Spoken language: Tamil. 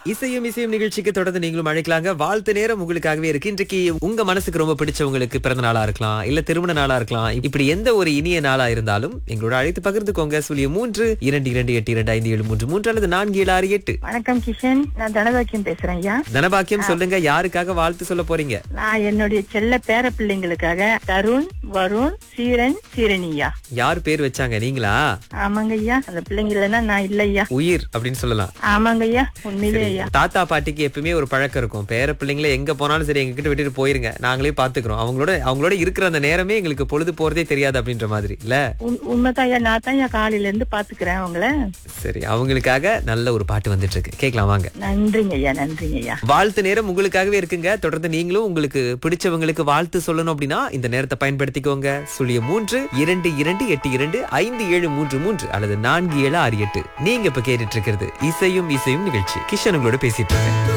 இசையும் இசையும் நிகழ்ச்சிக்கு தொடர்ந்து நீங்களும் அழைக்கலாங்க வாழ்த்து நேரம் உங்களுக்காகவே இருக்கு இன்றைக்கு உங்க மனசுக்கு ரொம்ப பிடிச்சவங்களுக்கு பிறந்த நாளா இருக்கலாம் இல்ல திருமண நாளா இருக்கலாம் இப்படி எந்த ஒரு இனிய நாளா இருந்தாலும் எங்களோட அழைத்து பகிர்ந்துக்கோங்க சுழிய மூன்று இரண்டு இரண்டு எட்டு இரண்டு ஐந்து ஏழு மூன்று மூன்று அல்லது நான்கு ஏழு ஆறு எட்டு வணக்கம் கிஷன் நான் தனபாக்கியம் பேசுறேன் ஐயா தனபாக்கியம் சொல்லுங்க யாருக்காக வாழ்த்து சொல்ல போறீங்க நான் என்னுடைய செல்ல பேர பிள்ளைங்களுக்காக தருண் வருண் சீரன் சீரணியா யார் பேர் வச்சாங்க நீங்களா ஆமாங்க ஐயா அந்த பிள்ளைங்க இல்லைன்னா நான் இல்ல ஐயா உயிர் அப்படின்னு சொல்லலாம் ஆமாங்க ஐயா உண்மையிலே ஐயா தாத்தா பாட்டிக்கு எப்பவுமே ஒரு பழக்கம் இருக்கும் பேர பிள்ளைங்களை எங்க போனாலும் சரி எங்க கிட்ட விட்டுட்டு போயிருங்க நாங்களே பாத்துக்கிறோம் அவங்களோட அவங்களோட இருக்கிற அந்த நேரமே எங்களுக்கு பொழுது போறதே தெரியாது அப்படின்ற மாதிரி இல்ல உண்- உண்மைதான் ஐயா நான் தான் ஐயா காலையில இருந்து பாத்துக்கிறேன் அவங்கள சரி அவங்களுக்காக நல்ல ஒரு பாட்டு வந்துட்டு இருக்கு கேட்கலாம் வாங்க நன்றிங்க ஐயா நன்றிங்க ஐயா வாழ்த்து நேரம் உங்களுக்காகவே இருக்குங்க தொடர்ந்து நீங்களும் உங்களுக்கு பிடிச்சவங்களுக்கு வாழ்த்து சொல்லணும் அப்படின்னா இந்த நேரத்தை பயன்படுத்திக்கோங்க சுழிய மூன்று இரண்டு இரண்டு எட்டு இரண்டு ஐந்து ஏழு மூன்று மூன்று அல்லது நான்கு ஏழு ஆறு எட்டு நீங்க இப்ப கேட்டுட்டு இருக்கிறது இசையும் இசையும் நிகழ்ச்சி கிஷன் உங்களோட பேசிட்டு இருக்கேன்